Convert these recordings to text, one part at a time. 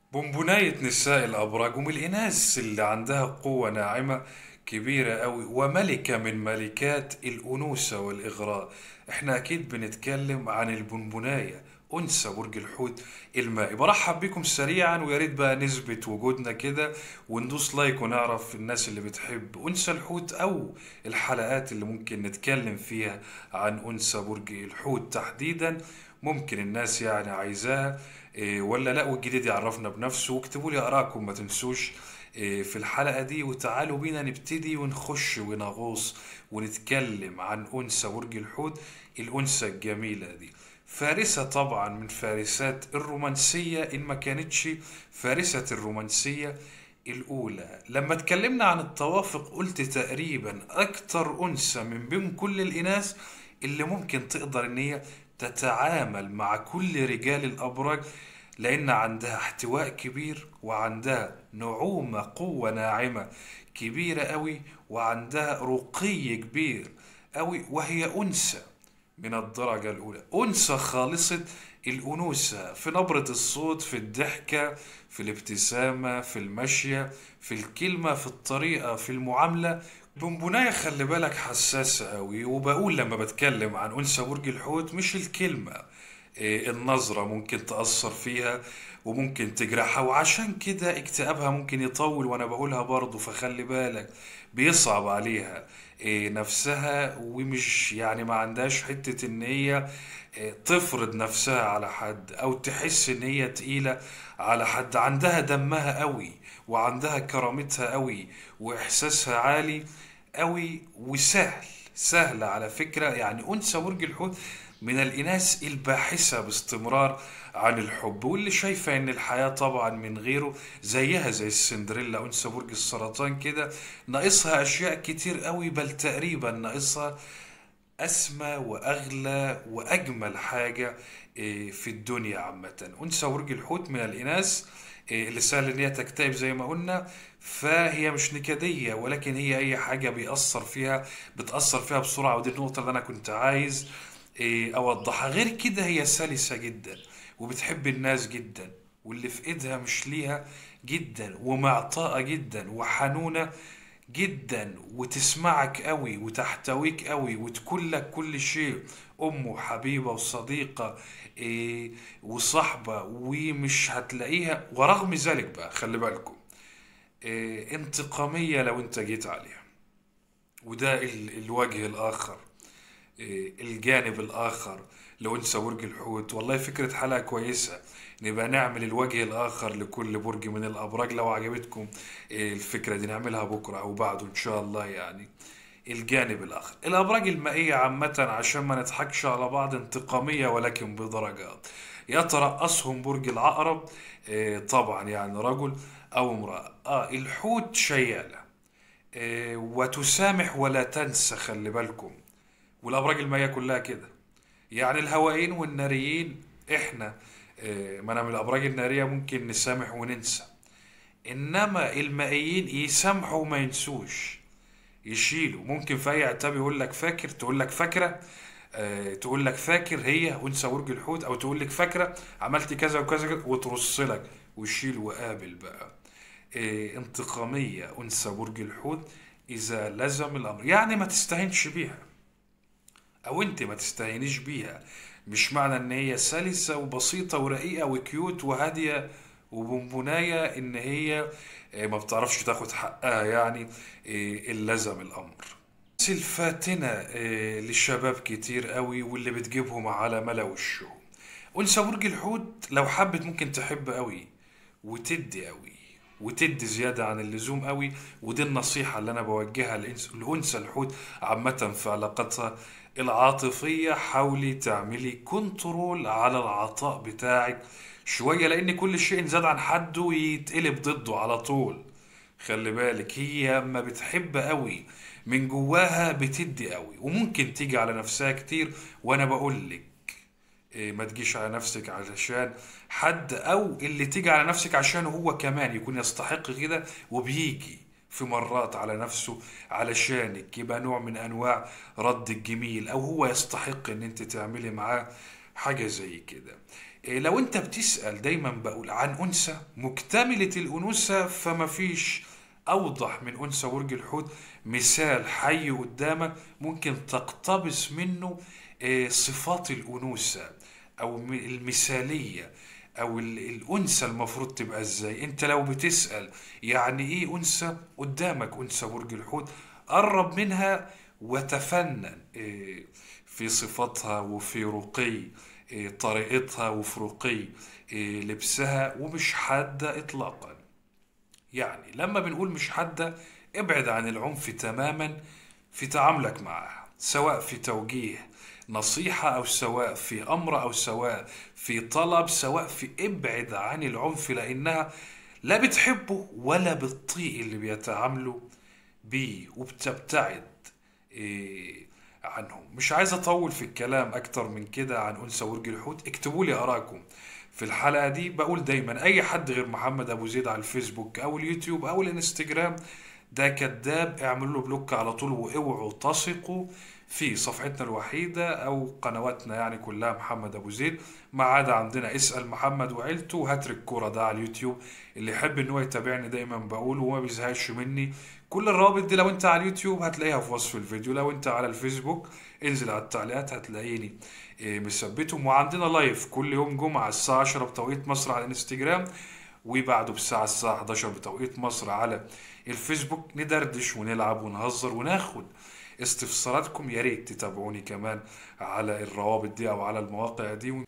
بونبوناية نساء الأبراج ومن الإناث اللي عندها قوة ناعمة كبيرة أوي وملكة من ملكات الأنوثة والإغراء احنا أكيد بنتكلم عن البونبوناية أنثى برج الحوت المائي برحب بكم سريعا ويا ريت بقى نثبت وجودنا كده وندوس لايك ونعرف الناس اللي بتحب أنثى الحوت أو الحلقات اللي ممكن نتكلم فيها عن أنثى برج الحوت تحديدا ممكن الناس يعني عايزاها إيه، ولا لا والجديد يعرفنا بنفسه واكتبوا لي آراءكم ما تنسوش إيه، في الحلقة دي وتعالوا بينا نبتدي ونخش ونغوص ونتكلم عن أنثى برج الحوت الأنثى الجميلة دي فارسة طبعا من فارسات الرومانسية إن ما كانتش فارسة الرومانسية الأولى لما اتكلمنا عن التوافق قلت تقريبا أكتر أنثى من بين كل الإناث اللي ممكن تقدر إن هي تتعامل مع كل رجال الأبراج لأن عندها احتواء كبير وعندها نعومة قوة ناعمة كبيرة أوي وعندها رقي كبير أوي وهي أنثى من الدرجة الأولى أنثى خالصة الأنوثة في نبرة الصوت في الضحكة في الابتسامة في المشية في الكلمة في الطريقة في المعاملة بونبوناية خلي بالك حساسة أوي وبقول لما بتكلم عن أنثى برج الحوت مش الكلمة إيه، النظرة ممكن تأثر فيها وممكن تجرحها وعشان كده اكتئابها ممكن يطول وانا بقولها برضه فخلي بالك بيصعب عليها إيه، نفسها ومش يعني ما عندهاش حتة ان هي إيه، تفرض نفسها على حد او تحس ان هي تقيلة على حد عندها دمها قوي وعندها كرامتها قوي واحساسها عالي قوي وسهل سهلة على فكرة يعني أنثى برج الحوت من الإناث الباحثة باستمرار عن الحب واللي شايفة إن الحياة طبعا من غيره زيها زي السندريلا أنثى برج السرطان كده ناقصها أشياء كتير قوي بل تقريبا ناقصها أسمى وأغلى وأجمل حاجة إيه، في الدنيا عامة أنثى برج الحوت من الإناث إيه، اللي سهل إن هي تكتئب زي ما قلنا فهي مش نكدية ولكن هي أي حاجة بيأثر فيها بتأثر فيها بسرعة ودي النقطة اللي أنا كنت عايز إيه، أوضحها غير كده هي سلسة جدا وبتحب الناس جدا واللي في إيدها مش ليها جدا ومعطاءة جدا وحنونة جدا وتسمعك قوي وتحتويك قوي وتكون لك كل شيء أم وحبيبة وصديقة إيه وصاحبة ومش هتلاقيها ورغم ذلك بقى خلي بالكم إيه انتقامية لو انت جيت عليها وده ال- الوجه الآخر إيه، الجانب الآخر لو انت برج الحوت والله فكرة حلقة كويسة نبقى نعمل الوجه الآخر لكل برج من الأبراج لو عجبتكم إيه، الفكرة دي نعملها بكرة أو بعده إن شاء الله يعني الجانب الآخر الأبراج المائية عامة عشان ما نضحكش على بعض انتقامية ولكن بدرجات يترأسهم برج العقرب إيه، طبعا يعني رجل أو امرأة آه الحوت شيالة إيه، وتسامح ولا تنسى خلي بالكم والابراج المائيه كلها كده يعني الهوائيين والناريين احنا آه، ما انا من الابراج الناريه ممكن نسامح وننسى انما المائيين يسامحوا وما ينسوش يشيلوا ممكن في اي عتاب يقول لك فاكر تقول لك فاكره آه، تقول لك فاكر هي انثى برج الحوت او تقول لك فاكره عملت كذا وكذا كذا وترص لك وشيل وقابل بقى آه، انتقاميه انثى برج الحوت اذا لزم الامر يعني ما تستهينش بيها او انت ما تستهينيش بيها مش معنى ان هي سلسة وبسيطة ورقيقة وكيوت وهادية وبونبوناية ان هي آه، ما بتعرفش تاخد حقها يعني آه، اللزم الامر بس الفاتنة آه، للشباب كتير قوي واللي بتجيبهم على ملا وشهم أنثى برج الحوت لو حبت ممكن تحب قوي وتدي قوي وتدي زيادة عن اللزوم قوي ودي النصيحة اللي أنا بوجهها للأنس- لأنثى الحوت عامة في علاقتها العاطفية حاولي تعملي كنترول على العطاء بتاعك شوية لأن كل شيء زاد عن حده يتقلب ضده على طول خلي بالك هي ما بتحب قوي من جواها بتدي قوي وممكن تيجي على نفسها كتير وانا بقول لك إيه، ما تجيش على نفسك علشان حد او اللي تيجي على نفسك عشان هو كمان يكون يستحق كده وبيجي في مرات على نفسه علشانك يبقى نوع من انواع رد الجميل او هو يستحق ان انت تعملي معاه حاجة زي كده إيه، لو انت بتسأل دايما بقول عن أنثى مكتملة الأنوثة فما فيش أوضح من أنثى برج الحوت مثال حي قدامك ممكن تقتبس منه إيه، صفات الأنوثة أو م- المثالية أو ال- الأنثى المفروض تبقى إزاي أنت لو بتسأل يعني إيه أنثى قدامك أنثى برج الحوت قرب منها وتفنن إيه، في صفاتها وفي رقي إيه، طريقتها وفي رقي إيه، لبسها ومش حادة إطلاقا يعني لما بنقول مش حادة ابعد عن العنف تماما في تعاملك معها سواء في توجيه نصيحة أو سواء في أمر أو سواء في طلب سواء في ابعد عن العنف لأنها لا بتحبه ولا بتطيق اللي بيتعاملوا بيه وبتبتعد إيه عنهم مش عايز أطول في الكلام أكتر من كده عن أنثى برج الحوت اكتبوا لي آراءكم في الحلقة دي بقول دايما أي حد غير محمد أبو زيد على الفيسبوك أو اليوتيوب أو الانستجرام ده كذاب اعملوا له بلوك على طول واوعوا تثقوا في صفحتنا الوحيدة أو قنواتنا يعني كلها محمد أبو زيد ما عدا عندنا اسأل محمد وعيلته وهاتريك كورة ده على اليوتيوب اللي يحب إن هو يتابعني دايما بقول وما بيزهقش مني كل الروابط دي لو أنت على اليوتيوب هتلاقيها في وصف الفيديو لو أنت على الفيسبوك انزل على التعليقات هتلاقيني إيه، مثبتهم وعندنا لايف كل يوم جمعة الساعة 10 بتوقيت مصر على الانستجرام وبعده بالساعة الساعة 11 بتوقيت مصر على الفيسبوك ندردش ونلعب ونهزر وناخد استفساراتكم يا ريت تتابعوني كمان على الروابط دي او على المواقع دي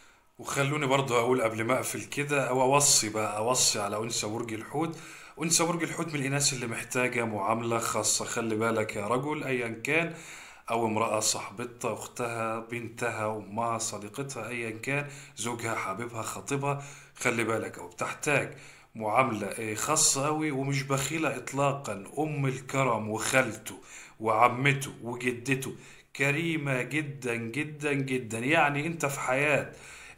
وخلوني برضه اقول قبل ما اقفل كده او اوصي بقى اوصي على انثى برج الحوت انثى برج الحوت من الاناث اللي محتاجه معامله خاصه خلي بالك يا رجل ايا كان او امراه صاحبتها اختها بنتها امها صديقتها ايا كان زوجها حبيبها خطيبها خلي بالك او بتحتاج معامله إيه، خاصه قوي ومش بخيله اطلاقا ام الكرم وخالته وعمته وجدته كريمه جدا جدا جدا يعني انت في حياه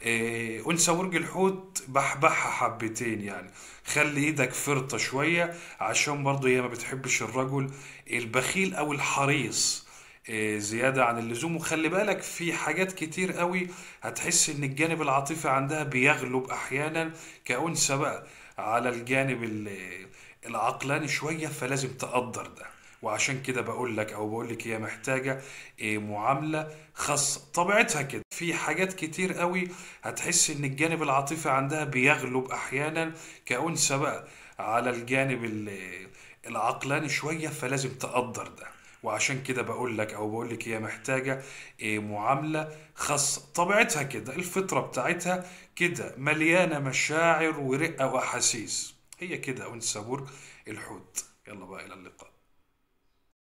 إيه، انثى برج الحوت بحبحها حبتين يعني خلي ايدك فرطة شوية عشان برضه هي ما بتحبش الرجل البخيل او الحريص إيه، زيادة عن اللزوم وخلي بالك في حاجات كتير قوي هتحس ان الجانب العاطفي عندها بيغلب احيانا كأنثى بقى على الجانب ال- العقلاني شوية فلازم تقدر ده وعشان كده بقول لك او بقول لك هي محتاجة إيه، معاملة خاصة طبيعتها كده في حاجات كتير قوي هتحس ان الجانب العاطفي عندها بيغلب احيانا كأنثى بقى على الجانب ال- العقلاني شوية فلازم تقدر ده وعشان كده بقول لك او بقول لك هي محتاجة إيه، معاملة خاصة طبيعتها كده الفطرة بتاعتها كده مليانة مشاعر ورقة واحاسيس هي كده انثى برج الحوت يلا بقى الى اللقاء